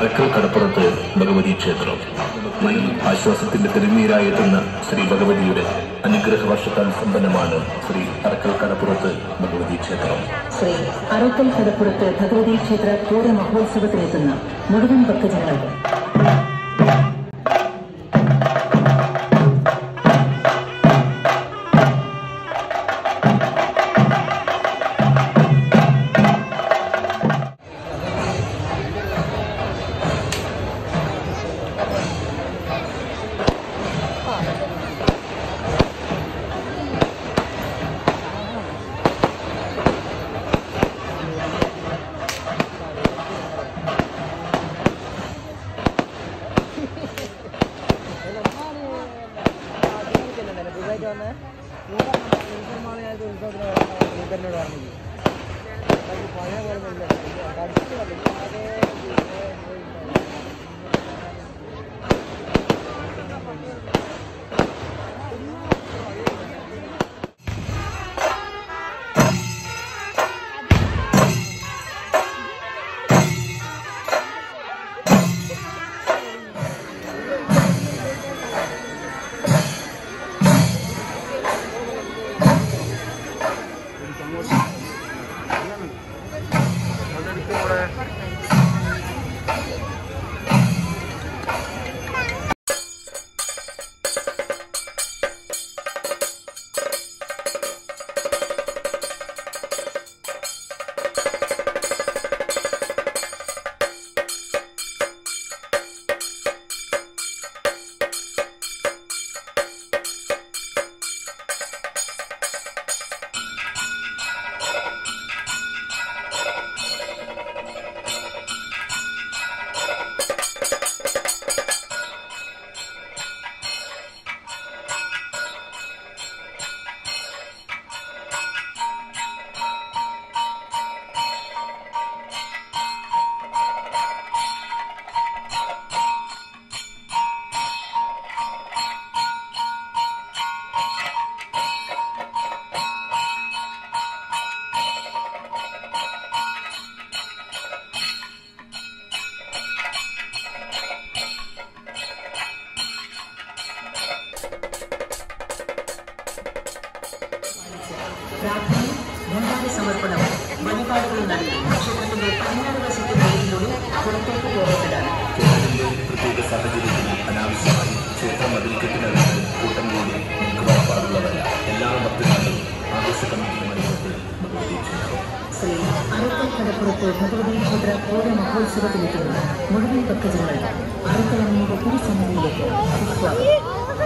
അറക്കൽ കടപ്പുറത്ത് ഭഗവതി ക്ഷേത്രം ഈ ആശ്വാസത്തിന്റെ തിരുനീരായെത്തുന്ന ശ്രീ ഭഗവതിയുടെ അനുഗ്രഹ വർഷത്താൽ സമ്പന്നമാണ് ശ്രീ അറക്കൽ കടപ്പുറത്ത് ഭഗവതി ക്ഷേത്രം ശ്രീ അറക്കൽ കടപ്പുറത്ത് ഭഗവതി ക്ഷേത്ര പൂര മഹോത്സവത്തിനെത്തുന്ന മുഴുവൻ ഭക്തജനങ്ങൾക്കും പ്രാർത്ഥനയും ഭണ്ഡാര സമർപ്പണവും വഴിപാടുകളും നൽകി ക്ഷേത്രത്തിന്റെ പതിനാറ് വശത്തെ പേരിലൂടെ പുറത്തേക്ക് പോകപ്പെടാൻ കേരളത്തിലെ പ്രത്യേക സാഹചര്യത്തിൽ അനാവശ്യമായി ക്ഷേത്ര മതിൽക്കെട്ടിനകത്ത് കൂട്ടം കൂടി നിൽക്കുവാൻ പാടുള്ളതല്ല എല്ലാ ഭക്തന്മാരും ആഘോഷ കമ്മിറ്റിയുമായി ഭഗവതി ക്ഷേത്രം ശ്രീ അറക്കൽ കടപ്പുറത്ത് ഭഗവതി ക്ഷേത്ര പൂര മഹോത്സവത്തിനെത്തുന്ന മുഴുവൻ ഭക്തജനങ്ങൾ അറക്കലമ്മയുടെ തിരുസന്നിധിയിലേക്ക് സ്വാഗതം